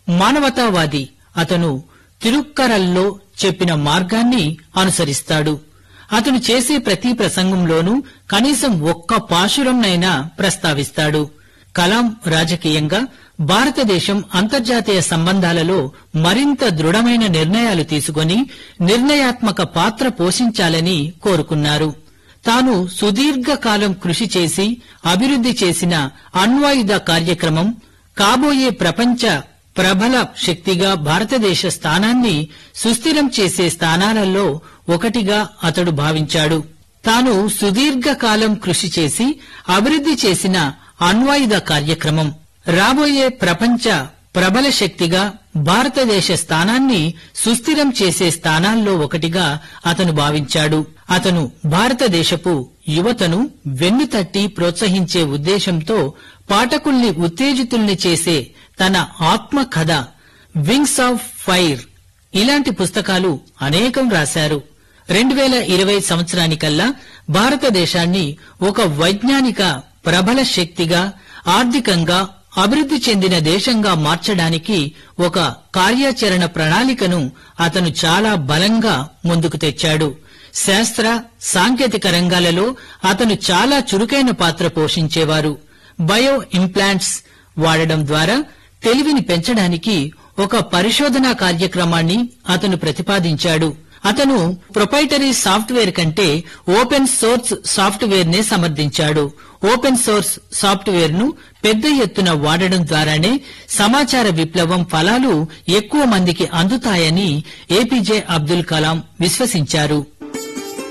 మానవతావాది అతను తిరుక్కరల్లో చెప్పిన మార్గాన్ని అనుసరిస్తాడు అతను చేసే ప్రతి ప్రసంగంలోనూ కనీసం ఒక్క పాశురంనైనా ప్రస్తావిస్తాడు కలాం రాజకీయంగా భారతదేశం అంతర్జాతీయ సంబంధాలలో మరింత దృఢమైన నిర్ణయాలు తీసుకొని నిర్ణయాత్మక పాత్ర పోషించాలని కోరుకున్నారు తాను సుదీర్ఘకాలం కృషి చేసి అభివృద్ధి చేసిన అణ్వాయుధ కార్యక్రమం కాబోయే ప్రపంచ ప్రబల శక్తిగా భారతదేశ స్థానాన్ని సుస్థిరం చేసే స్థానాలలో ఒకటిగా అతడు భావించాడు తాను సుదీర్ఘకాలం కృషి చేసి అభివృద్ధి చేసిన అణ్వాయుధ కార్యక్రమం రాబోయే ప్రపంచ ప్రబల శక్తిగా భారతదేశ స్థానాన్ని సుస్థిరం చేసే స్థానాల్లో ఒకటిగా అతను భావించాడు అతను భారతదేశపు యువతను వెన్నుతట్టి ప్రోత్సహించే ఉద్దేశంతో పాఠకుల్ని ఉత్తేజితుల్ని చేసే తన ఆత్మ కథ వింగ్స్ ఆఫ్ ఫైర్ ఇలాంటి పుస్తకాలు అనేకం రాశారు రెండు వేల ఇరవై సంవత్సరానికల్లా భారతదేశాన్ని ఒక వైజ్ఞానిక ప్రబల శక్తిగా ఆర్థికంగా అభివృద్ధి చెందిన దేశంగా మార్చడానికి ఒక కార్యాచరణ ప్రణాళికను అతను చాలా బలంగా ముందుకు తెచ్చాడు శాస్త్ర సాంకేతిక రంగాలలో అతను చాలా చురుకైన పాత్ర పోషించేవారు బయో ఇంప్లాంట్స్ వాడడం ద్వారా తెలివిని పెంచడానికి ఒక పరిశోధనా కార్యక్రమాన్ని అతను ప్రతిపాదించాడు అతను ప్రొపైటరీ సాఫ్ట్వేర్ కంటే ఓపెన్ సోర్స్ సాఫ్ట్వేర్ నే సమర్థించాడు ఓపెన్ సోర్స్ సాఫ్ట్వేర్ ను పెద్ద ఎత్తున వాడడం ద్వారానే సమాచార విప్లవం ఫలాలు ఎక్కువ మందికి అందుతాయని ఏపీజే అబ్దుల్ కలాం విశ్వసించారు